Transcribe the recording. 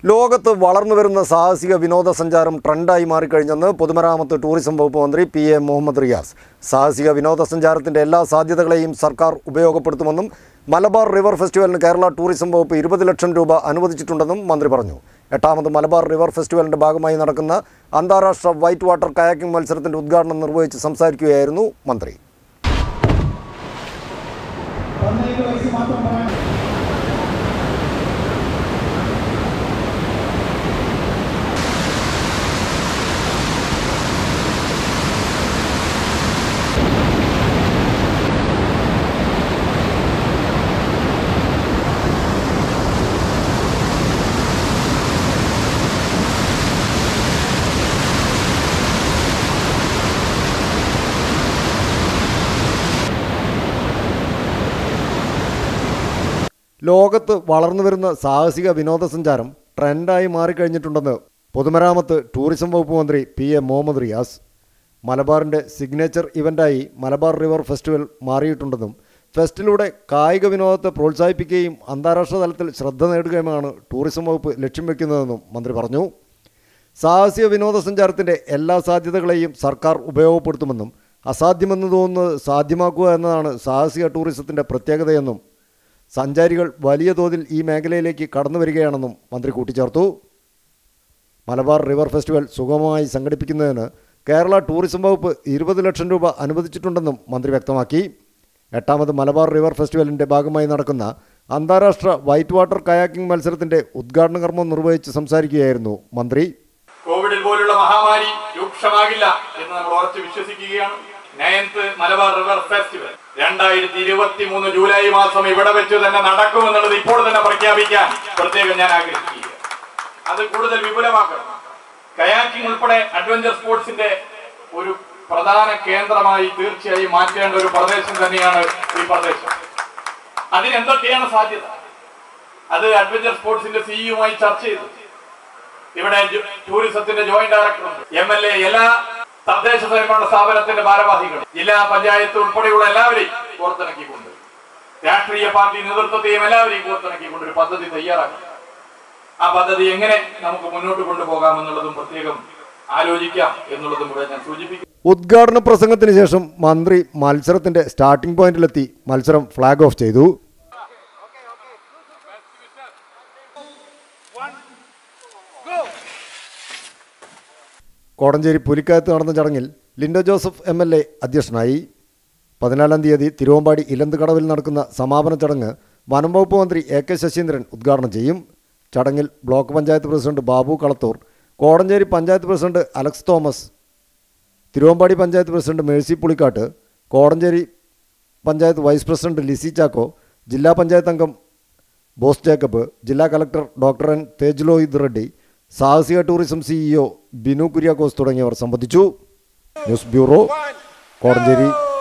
ലോകത്ത് വളർന്നു വരുന്ന സാഹസിക വിനോദസഞ്ചാരം ട്രെൻഡായി മാറിക്കഴിഞ്ഞെന്ന് പൊതുമരാമത്ത് ടൂറിസം വകുപ്പ് മന്ത്രി പി എ മുഹമ്മദ് റിയാസ് സാഹസിക വിനോദസഞ്ചാരത്തിൻ്റെ എല്ലാ സാധ്യതകളെയും സർക്കാർ ഉപയോഗപ്പെടുത്തുമെന്നും മലബാർ റിവർ ഫെസ്റ്റിവലിന് കേരള ടൂറിസം വകുപ്പ് ഇരുപത് ലക്ഷം രൂപ അനുവദിച്ചിട്ടുണ്ടെന്നും മന്ത്രി പറഞ്ഞു എട്ടാമത് മലബാർ റിവർ ഫെസ്റ്റിവലിൻ്റെ ഭാഗമായി നടക്കുന്ന അന്താരാഷ്ട്ര വൈറ്റ് വാട്ടർ കയാക്കിംഗ് മത്സരത്തിൻ്റെ ഉദ്ഘാടനം നിർവഹിച്ച് സംസാരിക്കുകയായിരുന്നു മന്ത്രി പതിനൈത് വയസ്സ് മാത്രം പറയാൻ ലോകത്ത് വളർന്നു വരുന്ന സാഹസിക വിനോദസഞ്ചാരം ട്രെൻഡായി മാറിക്കഴിഞ്ഞിട്ടുണ്ടെന്ന് പൊതുമരാമത്ത് ടൂറിസം വകുപ്പ് മന്ത്രി പി എ മുഹമ്മദ് റിയാസ് മലബാറിൻ്റെ സിഗ്നേച്ചർ ഇവൻ്റായി മലബാർ റിവർ ഫെസ്റ്റിവൽ മാറിയിട്ടുണ്ടെന്നും ഫെസ്റ്റിലൂടെ കായിക വിനോദത്തെ പ്രോത്സാഹിപ്പിക്കുകയും അന്താരാഷ്ട്ര തലത്തിൽ ശ്രദ്ധ നേടുകയുമാണ് ടൂറിസം വകുപ്പ് ലക്ഷ്യം വെക്കുന്നതെന്നും മന്ത്രി പറഞ്ഞു സാഹസിക വിനോദസഞ്ചാരത്തിൻ്റെ എല്ലാ സാധ്യതകളെയും സർക്കാർ ഉപയോഗപ്പെടുത്തുമെന്നും അസാധ്യമെന്ന് തോന്നുന്നത് സാധ്യമാക്കുക എന്നതാണ് സാഹസിക ടൂറിസത്തിൻ്റെ പ്രത്യേകതയെന്നും സഞ്ചാരികൾ വലിയ തോതിൽ ഈ മേഖലയിലേക്ക് കടന്നു വരികയാണെന്നും മന്ത്രി കൂട്ടിച്ചേർത്തു മലബാർ റിവർ ഫെസ്റ്റിവൽ സുഗമമായി സംഘടിപ്പിക്കുന്നതിന് കേരള ടൂറിസം വകുപ്പ് ഇരുപത് ലക്ഷം രൂപ അനുവദിച്ചിട്ടുണ്ടെന്നും മന്ത്രി വ്യക്തമാക്കി എട്ടാമത് മലബാർ റിവർ ഫെസ്റ്റിവലിൻ്റെ ഭാഗമായി നടക്കുന്ന അന്താരാഷ്ട്ര വൈറ്റ് വാട്ടർ കയാക്കിംഗ് മത്സരത്തിൻ്റെ ഉദ്ഘാടന കർമ്മം നിർവഹിച്ച് സംസാരിക്കുകയായിരുന്നു മന്ത്രി കോവിഡിൽ പോലുള്ള മഹാമാരി രൂക്ഷമാകില്ല എന്ന് നമ്മൾ ഉറച്ചു വിശ്വസിക്കുകയാണ് നയൻത്ത് മലബാർ റിവർ ഫെസ്റ്റിവൽ രണ്ടായിരത്തി ഇരുപത്തി മൂന്ന് ജൂലൈ മാസം ഇവിടെ വെച്ച് തന്നെ നടക്കുമെന്നുള്ളത് ഇപ്പോൾ തന്നെ പ്രഖ്യാപിക്കാൻ പ്രത്യേകം ഞാൻ ആഗ്രഹിക്കുക അത് കൂടുതൽ വിപുലമാക്കണം കയാക്കിംഗ് ഉൾപ്പെടെ അഡ്വഞ്ചർ സ്പോർട്സിന്റെ ഒരു പ്രധാന കേന്ദ്രമായി തീർച്ചയായും മാറ്റേണ്ട ഒരു പ്രദേശം തന്നെയാണ് ഈ പ്രദേശം അതിന് എന്തൊക്കെയാണ് സാധ്യത അത് അഡ്വഞ്ചർ സ്പോർട്സിന്റെ സിഇയുമായി ചർച്ച ചെയ്തു ഇവിടെ ജു- ടൂറിസത്തിന്റെ joint director M L A എല്ലാ തദ്ദേശ സ്വയംഭരണ സ്ഥാപനത്തിന്റെ ഭാരവാഹികൾ ജില്ലാ പഞ്ചായത്ത് ഉൾപ്പെടെയുള്ള എല്ലാവരെയും കോർത്തിണക്കിക്കൊണ്ട് രാഷ്ട്രീയ പാർട്ടി നേതൃത്വത്തെയും എല്ലാവരെയും കോർത്തിണക്കിക്കൊണ്ട് ഒരു പദ്ധതി തയ്യാറാക്കി ആ പദ്ധതി എങ്ങനെ നമുക്ക് മുന്നോട്ട് കൊണ്ടുപോകാം എന്നുള്ളതും പ്രത്യേകം ആലോചിക്കാം എന്നുള്ളതും കൂടെ ഞാൻ സൂചിപ്പിക്കും ഉദ്ഘാടന പ്രസംഗത്തിന് ശേഷം മന്ത്രി മത്സരത്തിൻ്റെ സ്റ്റാർട്ടിംഗ് പോയിന്റിലെത്തി മത്സരം ഫ്ലാഗ് ഓഫ് ചെയ്തു കോടഞ്ചേരി പുലിക്കകത്ത് നടന്ന ചടങ്ങിൽ Lindo Joseph M L A അധ്യക്ഷനായി പതിനാലാം തീയതി തിരുവമ്പാടി ഇലന്തുകടവിൽ നടക്കുന്ന സമാപന ചടങ്ങ് വനം വകുപ്പ് മന്ത്രി എ കെ ശശീന്ദ്രൻ ഉദ്ഘാടനം ചെയ്യും ചടങ്ങിൽ block panchayat president Babu Kalathur Kodanchery panchayat president Alex Thomas Thiruvambady panchayat president Mercy Pulikkattu Kodanchery panchayat vice president Lissy Chacko ജില്ലാ പഞ്ചായത്ത് അംഗം ബോസ് ജേക്കബ് ജില്ലാ collector doctor N Tejlohith Reddy സാഹസിക ടൂറിസം സിഇഒ ബിനു കുര്യാക്കോസ് തുടങ്ങിയവർ സംബന്ധിച്ചു ന്യൂസ് ബ്യൂറോ കോടഞ്ചേരി